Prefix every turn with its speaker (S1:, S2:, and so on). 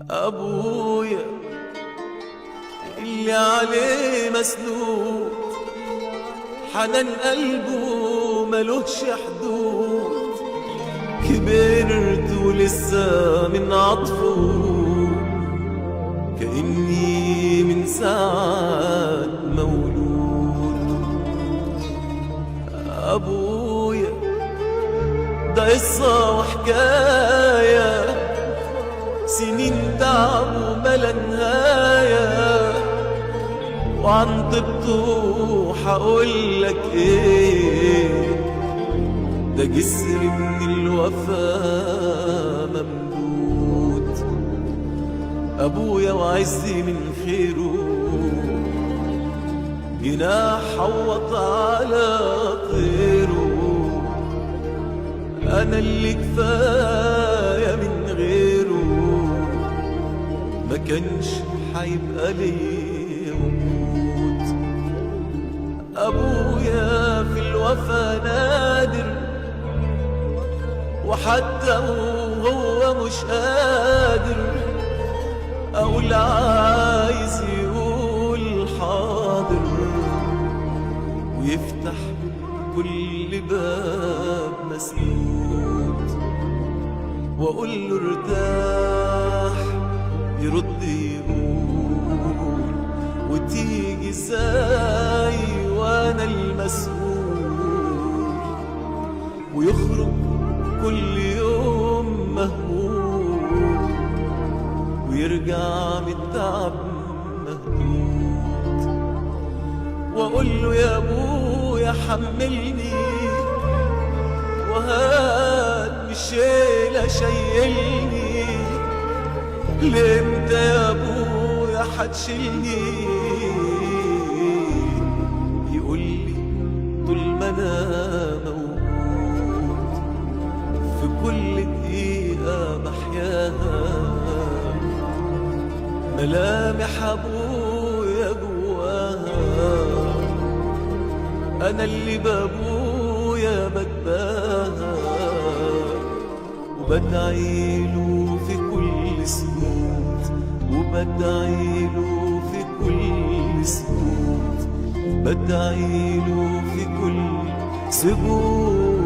S1: أبويا اللي عليه مسنود حنان قلبه ملوش حدود كبرت ولسه من عطفه كأني من ساعة مولود أبويا ده قصة وحكاية سنين تعب وملا نهاية وعن طبته حقول لك ايه ده جسر من الوفا ممدود ابويا وعزي من خيره جناح حوط على طيره انا اللي كفايه من غيره ما كانش حيبقى لي وجود ابويا في الوفا نادر وحتى وهو مش قادر اقول عايز يقول حاضر ويفتح كل باب مسدود واقول له ارتاح يرد يقول وتيجي ازاي وانا المسؤول ويخرج كل يوم مهموم ويرجع من التعب مهدود واقول له يا ابويا حملني وهات بالشيلة شيلني لامتى يا ابويا حتشيلني يقول لي طول ما انا موجود في كل دقيقة بحياها ملامح ابويا جواها انا اللي بابويا بتباهى وبدعيله في كل سكوت وبدعيله في كل سكوت بدعيله في كل سكوت